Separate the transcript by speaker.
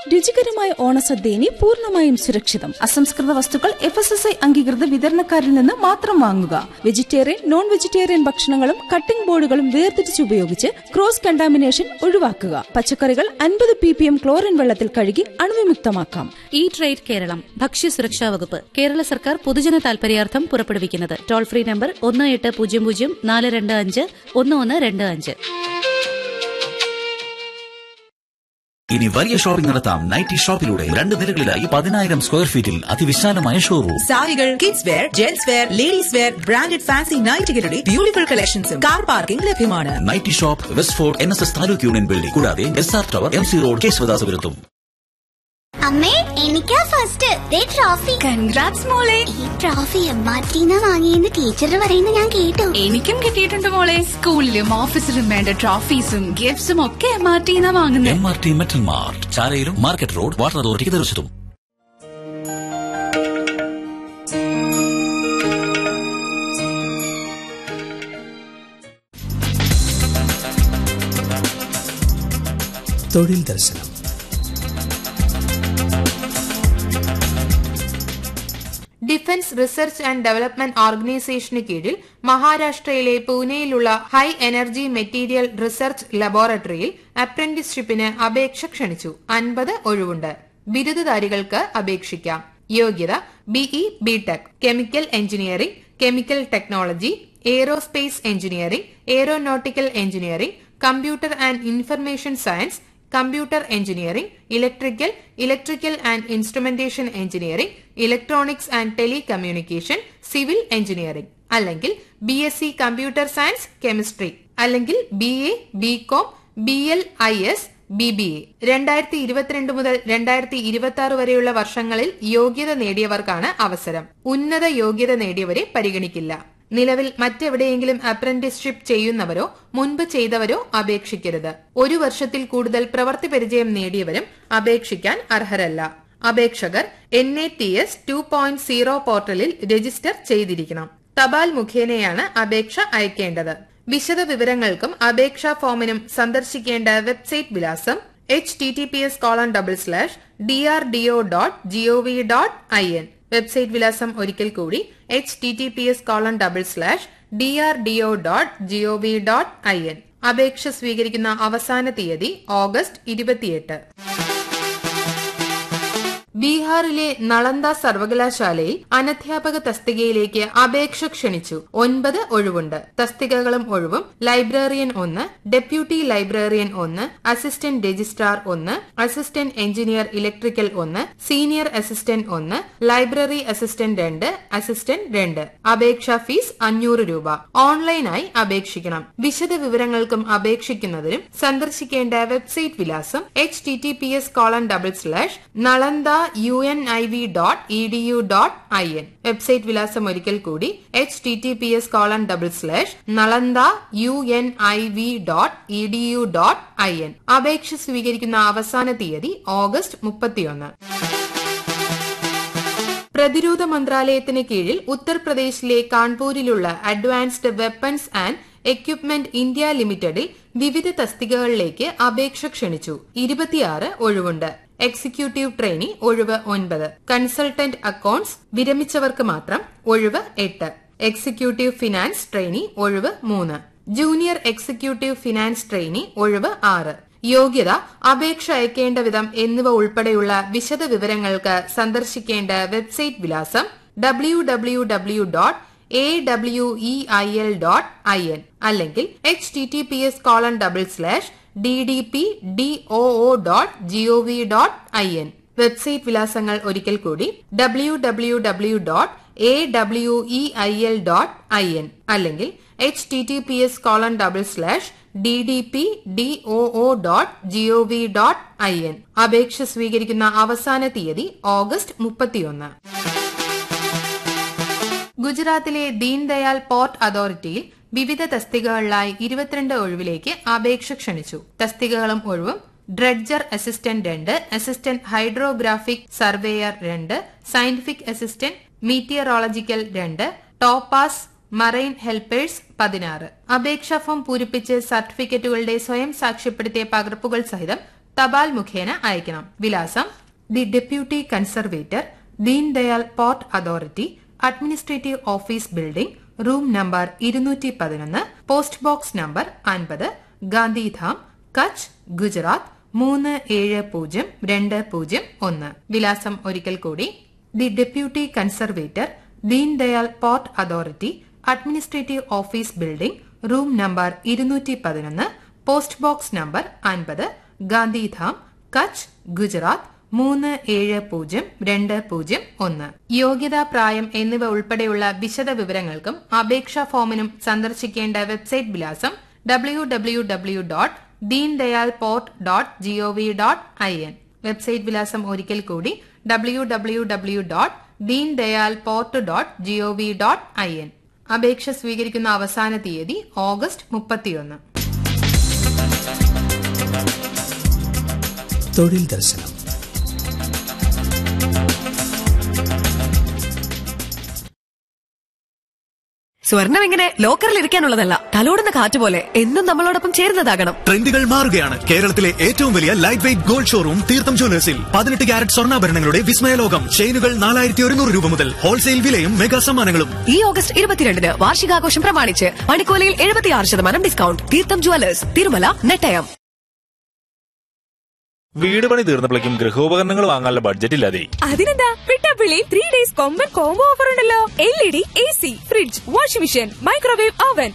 Speaker 1: രുചികരമായ ഓണസദ്യ ഇനി പൂർണ്ണമായും സുരക്ഷിതം അസംസ്കൃത വസ്തുക്കൾ എഫ് എസ് എസ് ഐ അംഗീകൃത വിതരണക്കാരിൽ നിന്ന് മാത്രം വാങ്ങുക വെജിറ്റേറിയൻ നോൺ വെജിറ്റേറിയൻ ഭക്ഷണങ്ങളും കട്ടിംഗ് ബോർഡുകളും വേർതിരിച്ച് ഉപയോഗിച്ച് ക്രോസ് കണ്ടാമിനേഷൻ ഒഴിവാക്കുക പച്ചക്കറികൾ അൻപത് പി പി എം ക്ലോറിൻ വെള്ളത്തിൽ കഴുകി അണുവിമുക്തമാക്കാം
Speaker 2: ഈ ട്രേഡ് കേരളം ഭക്ഷ്യസുരക്ഷാ വകുപ്പ് കേരള സർക്കാർ പൊതുജന താൽപര്യാർത്ഥം പുറപ്പെടുവിക്കുന്നത് ടോൾ ഫ്രീ നമ്പർ ഒന്ന് എട്ട് പൂജ്യം പൂജ്യം നാല് രണ്ട് അഞ്ച് ഒന്ന് ഒന്ന് രണ്ട് അഞ്ച്
Speaker 3: ഇനി വലിയ ഷോപ്പിംഗ് നടത്താം നൈറ്റി ഷോപ്പിലൂടെ രണ്ട് നിലകളിലായി പതിനായിരം സ്ക്വയർ ഫീറ്റിൽ അതിവിശാലമായ ഷോറൂം
Speaker 4: സാരികൾ kids wear gents wear ladies wear branded fancy നൈറ്റുകളുടെ ബ്യൂട്ടിഫുൾ കളക്ഷൻസും കാർ പാർക്കിംഗ് ലഭ്യമാണ്
Speaker 3: nightie shop West Fort N S S taluk union building കൂടാതെ S R tower M C road കേശവദാസപുരത്തും
Speaker 5: അമ്മേ എനിക്കാ ഫസ്റ്റ് ദേ ട്രോഫി
Speaker 6: കൺഗ്രാറ്റ്സ് മോളെ
Speaker 5: ഈ ട്രോഫി എം ആർ ടിന്ന് വാങ്ങിയെന്ന് ടീച്ചർ പറയുന്നത് ഞാൻ കേട്ടു
Speaker 6: എനിക്കും കിട്ടിയിട്ടുണ്ട് മോളെ സ്കൂളിലും ഓഫീസിലും വേണ്ട ട്രോഫീസും ഗിഫ്റ്റ്സും ഒക്കെ എം ആർ ടിന്നാ വാങ്ങുന്നത്
Speaker 3: M R T metal mart ചാലയിലും മാർക്കറ്റ് റോഡ് വാട്ടർ അതോറിറ്റിക്ക് തീർച്ചയായിട്ടും
Speaker 7: തൊഴിൽ ദർശനം
Speaker 8: ഡിഫൻസ് റിസർച്ച് ആൻഡ് ഡെവലപ്മെന്റ് ഓർഗനൈസേഷന് കീഴിൽ മഹാരാഷ്ട്രയിലെ പൂനെയിലുള്ള ഹൈ എനർജി മെറ്റീരിയൽ റിസർച്ച് ലബോറട്ടറിയിൽ അപ്രന്റീസ്ഷിപ്പിന് അപേക്ഷ ക്ഷണിച്ചു അൻപത് ഒഴിവുണ്ട് ബിരുദധാരികൾക്ക് അപേക്ഷിക്കാം യോഗ്യത BE BTech chemical engineering chemical technology aerospace engineering aeronautical engineering computer and information science computer engineering electrical electrical and instrumentation engineering electronics and telecommunication civil engineering അല്ലെങ്കിൽ B S C computer science chemistry അല്ലെങ്കിൽ B A B com B L I S B B A രണ്ടായിരത്തി ഇരുപത്തിരണ്ട് മുതൽ രണ്ടായിരത്തി ഇരുപത്തി ആറ് വരെയുള്ള വർഷങ്ങളിൽ യോഗ്യത നേടിയവർക്കാണ് അവസരം ഉന്നത യോഗ്യത നേടിയവരെ പരിഗണിക്കില്ല നിലവിൽ മറ്റെവിടെയെങ്കിലും അപ്രന്റീസ്ഷിപ്പ് ചെയ്യുന്നവരോ മുൻപ് ചെയ്തവരോ അപേക്ഷിക്കരുത് ഒരു വർഷത്തിൽ കൂടുതൽ പ്രവൃത്തി പരിചയം നേടിയവരും അപേക്ഷിക്കാൻ അർഹരല്ല അപേക്ഷകർ N A T S two point zero പോർട്ടലിൽ രജിസ്റ്റർ ചെയ്തിരിക്കണം തപാൽ മുഖേനയാണ് അപേക്ഷ അയക്കേണ്ടത് വിശദ വിവരങ്ങൾക്കും അപേക്ഷാ ഫോമിനും സന്ദർശിക്കേണ്ട വെബ്സൈറ്റ് വിലാസം H T T P S colon double slash D R D O dot G O V dot I N website വിലാസം ഒരിക്കൽ കൂടി H T T P S colon double slash D R D O dot G O V dot I N അപേക്ഷ സ്വീകരിക്കുന്ന അവസാന തീയതി August ഇരുപത്തിയെട്ട് ബീഹാറിലെ നളന്ദ സർവകലാശാലയിൽ അനധ്യാപക തസ്തികയിലേക്ക് അപേക്ഷ ക്ഷണിച്ചു ഒൻപത് ഒഴിവുണ്ട് തസ്തികകളും ഒഴിവും ലൈബ്രറിയൻ ഒന്ന് ഡെപ്യൂട്ടി ലൈബ്രറിയൻ ഒന്ന് അസിസ്റ്റന്റ് രജിസ്ട്രാർ ഒന്ന് അസിസ്റ്റന്റ് എഞ്ചിനീയർ ഇലക്ട്രിക്കൽ ഒന്ന് സീനിയർ അസിസ്റ്റന്റ് ഒന്ന് ലൈബ്രറി അസിസ്റ്റന്റ് രണ്ട് അസിസ്റ്റന്റ് രണ്ട് അപേക്ഷാ ഫീസ് അഞ്ഞൂറ് രൂപ ഓൺലൈനായി അപേക്ഷിക്കണം വിശദ വിവരങ്ങൾക്കും അപേക്ഷിക്കുന്നതിനും സന്ദർശിക്കേണ്ട വെബ്സൈറ്റ് വിലാസം H T T P S colon double slash Nalanda U N I V dot E D U dot I N website വിലാസം ഒരിക്കൽ കൂടി H T T P S colon double slash Nalanda U N I V dot E D U dot I N അപേക്ഷ സ്വീകരിക്കുന്ന അവസാന തീയതി August മുപ്പത്തിയൊന്ന് പ്രതിരോധ മന്ത്രാലയത്തിന് കീഴിൽ ഉത്തർപ്രദേശിലെ കാൺപൂരിലുള്ള advanced weapons and equipment India ലിമിറ്റഡിൽ വിവിധ തസ്തികകളിലേക്ക് അപേക്ഷ ക്ഷണിച്ചു ഇരുപത്തിയാറ് ഒഴിവുണ്ട് എക്സിക്യൂട്ടീവ് ട്രെയിനി ഒഴിവ് ഒൻപത് കൺസൾട്ടന്റ് അക്കൌണ്ട്സ് വിരമിച്ചവർക്ക് മാത്രം ഒഴിവ് എട്ട് എക്സിക്യൂട്ടീവ് ഫിനാൻസ് ട്രെയിനി ഒഴിവ് മൂന്ന് ജൂനിയർ എക്സിക്യൂട്ടീവ് ഫിനാൻസ് ട്രെയിനി ഒഴിവ് ആറ് യോഗ്യത അപേക്ഷ അയക്കേണ്ട വിധം എന്നിവ ഉൾപ്പെടെയുള്ള വിശദ വിവരങ്ങൾക്ക് സന്ദർശിക്കേണ്ട വെബ്സൈറ്റ് വിലാസം W W W dot A W E I L dot I N അല്ലെങ്കിൽ H T T P S colon double slash D D P D O O dot G O V dot I N website വിലാസങ്ങൾ ഒരിക്കൽ കൂടി W W W dot A W E I L dot I N അല്ലെങ്കിൽ H T T P S colon double slash D D P D O O dot G O V dot I N അപേക്ഷ സ്വീകരിക്കുന്ന അവസാന തീയതി August മുപ്പത്തിയൊന്ന് ഗുജറാത്തിലെ Deendayal port അതോറിറ്റിയിൽ വിവിധ തസ്തികകളിലായി ഇരുപത്തിരണ്ട് ഒഴിവിലേക്ക് അപേക്ഷ ക്ഷണിച്ചു തസ്തികകളും ഒഴിവും ഡ്രഡ്ജർ അസിസ്റ്റന്റ് രണ്ട് അസിസ്റ്റന്റ് ഹൈഡ്രോഗ്രാഫിക് സർവേയർ രണ്ട് സയന്റിഫിക് അസിസ്റ്റന്റ് മീറ്റിയറോളജിക്കൽ രണ്ട് ടോപ്പാസ് മറൈൻ ഹെൽപ്പേഴ്സ് പതിനാറ് അപേക്ഷാ ഫോം പൂരിപ്പിച്ച് സർട്ടിഫിക്കറ്റുകളുടെ സ്വയം സാക്ഷ്യപ്പെടുത്തിയ പകർപ്പുകൾ സഹിതം തപാൽ മുഖേന അയക്കണം വിലാസം the deputy conservator Deendayal port authority administrative office building room number ഇരുന്നൂറ്റി പതിനൊന്ന് പോസ്റ്റ് ബോക്സ് നമ്പർ അൻപത് ഗാന്ധിധാം കച്ച് ഗുജറാത്ത് മൂന്ന് ഏഴ് പൂജ്യം രണ്ട് പൂജ്യം ഒന്ന് വിലാസം ഒരിക്കൽ കൂടി the deputy conservator Deendayal port authority administrative office building room number ഇരുന്നൂറ്റി പതിനൊന്ന് പോസ്റ്റ് ബോക്സ് നമ്പർ അൻപത് ഗാന്ധിധാം കച്ച് ഗുജറാത്ത് മൂന്ന് ഏഴ് പൂജ്യം രണ്ട് പൂജ്യം ഒന്ന് യോഗ്യതാ പ്രായം എന്നിവ ഉൾപ്പെടെയുള്ള വിശദ വിവരങ്ങൾക്കും അപേക്ഷാ ഫോമിനും സന്ദർശിക്കേണ്ട വെബ്സൈറ്റ് വിലാസം W W W dot Deendayal port dot G O V dot I N website വിലാസം ഒരിക്കൽ കൂടി W W W dot Deendayal port dot G O V dot I N അപേക്ഷ സ്വീകരിക്കുന്ന അവസാന തീയതി ഓഗസ്റ്റ് മുപ്പത്തിയൊന്ന്
Speaker 7: തൊഴിൽ ദർശനം
Speaker 9: സ്വർണം ഇങ്ങനെ ലോക്കറിൽ ഇരിക്കാനുള്ളതല്ല തലോടുന്ന കാറ്റ് പോലെ എന്നും നമ്മളോടൊപ്പം ചേരുന്നതാകണം
Speaker 10: ട്രെൻഡുകൾ മാറുകയാണ് കേരളത്തിലെ ഏറ്റവും വലിയ ലൈറ്റ് വെയിറ്റ് ഗോൾഡ് ഷോറൂം തീർത്ഥം ജ്വല്ലേഴ്സിൽ പതിനെട്ട് ക്യാരറ്റ് സ്വർണ്ണാഭരണങ്ങളുടെ വിസ്മയലോകം ചെയിനുകൾ നാലായിരത്തി ഒരുന്നൂറ് രൂപ മുതൽ ഹോൾസെയിൽ വിലയും മെഗാ സമ്മാനങ്ങളും
Speaker 9: ഈ ഓഗസ്റ്റ് ഇരുപത്തിരണ്ടിന് വാർഷികാഘോഷം പ്രമാണിച്ച് പണിക്കോലയിൽ എഴുപത്തിയാറ് ശതമാനം ഡിസ്കൗണ്ട് തീർത്ഥം ജ്വല്ലേഴ്സ് തിരുമല നെട്ടയം
Speaker 11: വീട് പണി തീർന്നപ്പോഴേക്കും ഗൃഹോപകരണങ്ങൾ വാങ്ങാനുള്ള ബഡ്ജറ്റ് ഇല്ലാതെ
Speaker 12: അതിനെന്താ പിട്ടാപ്പിള്ളി ത്രീ ഡേയ്സ് കൊമ്പൻ കോംബോ ഓഫർ ഉണ്ടല്ലോ L E D A C fridge washing machine microwave oven